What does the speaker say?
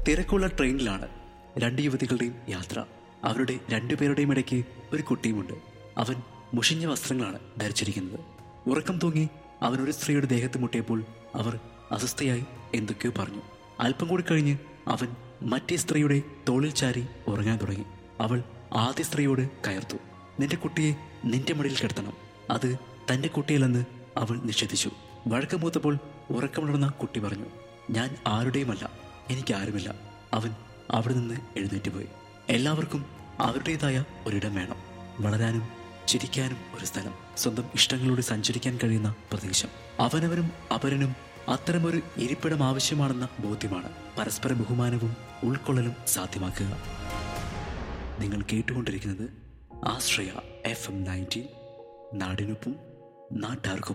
തിരക്കുള്ള ട്രെയിനിലാണ് രണ്ട് യുവതികളുടെയും യാത്ര അവരുടെ രണ്ടുപേരുടെയും ഇടയ്ക്ക് ഒരു കുട്ടിയുമുണ്ട് അവൻ മുഷിഞ്ഞ വസ്ത്രങ്ങളാണ് ധരിച്ചിരിക്കുന്നത് ഉറക്കം തൂങ്ങി അവൻ ഒരു സ്ത്രീയുടെ ദേഹത്ത് മുട്ടിയപ്പോൾ അവർ അസ്വസ്ഥയായി എന്തൊക്കെയോ പറഞ്ഞു അല്പം കൂടി കഴിഞ്ഞ് അവൻ മറ്റേ സ്ത്രീയുടെ തോളിൽ ചാരി ഉറങ്ങാൻ തുടങ്ങി അവൾ ആദ്യ സ്ത്രീയോട് കയർത്തു നിന്റെ കുട്ടിയെ നിന്റെ മടിയിൽ കിടത്തണം അത് തന്റെ കുട്ടിയല്ലെന്ന് അവൾ നിഷേധിച്ചു വഴക്കമൂത്തപ്പോൾ ഉറക്കമുണർന്ന കുട്ടി പറഞ്ഞു ഞാൻ ആരുടെയുമല്ല എനിക്ക് ആരുമില്ല അവൻ അവിടെ നിന്ന് എഴുന്നേറ്റ് പോയി എല്ലാവർക്കും അവരുടേതായ ഒരിടം വേണം വളരാനും ചിരിക്കാനും ഒരു സ്ഥലം സ്വന്തം ഇഷ്ടങ്ങളിലൂടെ സഞ്ചരിക്കാൻ കഴിയുന്ന പ്രദേശം അവനവനും അപരനും അത്തരമൊരു ഇരിപ്പിടം ആവശ്യമാണെന്ന ബോധ്യമാണ് പരസ്പര ബഹുമാനവും ഉൾക്കൊള്ളലും സാധ്യമാക്കുക നിങ്ങൾ കേട്ടുകൊണ്ടിരിക്കുന്നത് ആശ്രയ എഫ് എം നയൻറ്റീൻ നാടിനൊപ്പം നാട്ടാർക്കും